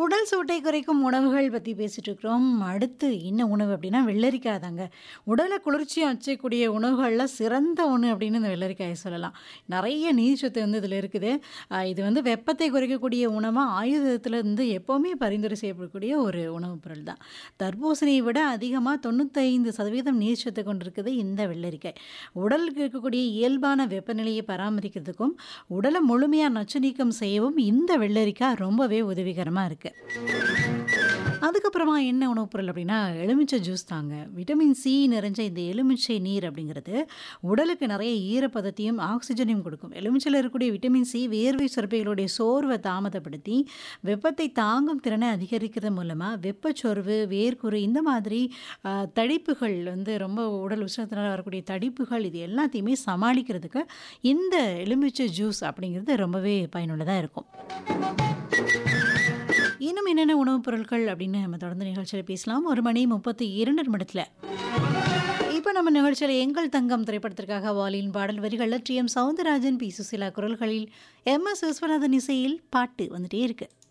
உடல் சூட்டை குறைக்கும் உணவுகள் பற்றி பேசிட்டு இருக்கிறோம் அடுத்து என்ன உணவு அப்படின்னா வெள்ளரிக்காய் தாங்க உடலை குளிர்ச்சியாக வச்சக்கூடிய உணவுகளில் சிறந்த ஒன்று அப்படின்னு இந்த வெள்ளரிக்காயை சொல்லலாம் நிறைய நீர்ச்சத்து வந்து இதில் இருக்குது ஆஹ் இது வந்து வெப்பத்தை குறைக்கக்கூடிய உணவாக ஆயுதத்தில் இருந்து எப்போவுமே பரிந்துரை செய்யப்படக்கூடிய ஒரு உணவுப் பொருள் தான் தர்பூசணியை விட அதிகமாக தொண்ணூத்தைந்து சதவீதம் நீர்ச்சத்து கொண்டிருக்குது இந்த வெள்ளரிக்காய் உடலுக்கு இருக்கக்கூடிய இயல்பான வெப்பநிலையை பராமரிக்கிறதுக்கும் உடலை முழுமையாக நச்சு நீக்கம் செய்யவும் இந்த வெள்ளரிக்காய் ரொம்பவே உதவிகரமாக இருக்குது அதுக்கப்புறமா என்ன உணவுப் பொருள் அப்படின்னா எலுமிச்சை ஜூஸ் தாங்க விட்டமின் சி நிறைஞ்ச இந்த எலுமிச்சை நீர் அப்படிங்கிறது உடலுக்கு நிறைய ஈரப்பதத்தையும் ஆக்சிஜனையும் கொடுக்கும் எலுமிச்சையில் இருக்கக்கூடிய விட்டமின் சி வேர்வை சுரப்பிகளுடைய சோர்வை தாமதப்படுத்தி வெப்பத்தை தாங்கும் திறனை அதிகரிக்கிறது மூலமாக வெப்பச்சோர்வு வேர்க்குரு இந்த மாதிரி ஆஹ், தடிப்புகள் வந்து ரொம்ப உடல் உஷ்ணத்தினால் வரக்கூடிய தடிப்புகள் இது எல்லாத்தையுமே சமாளிக்கிறதுக்கு இந்த எலுமிச்சை ஜூஸ் அப்படிங்கிறது ரொம்பவே பயனுள்ளதாக இருக்கும் இன்னும் என்னென்ன உணவுப் பொருட்கள் அப்படின்னு நம்ம தொடர்ந்து நிகழ்ச்சியில் பேசலாம் ஒரு மணி முப்பத்தி இரண்டு நிமிடத்தில் இப்போ நம்ம நிகழ்ச்சியில் எங்கள் தங்கம் திரைப்படத்திற்காக வாலியின் பாடல் வரிகளில் T M Soundararajan P Susheela குரல்களில் எம் எஸ் விஸ்வநாதன் இசையில் பாட்டு வந்துட்டே இருக்கு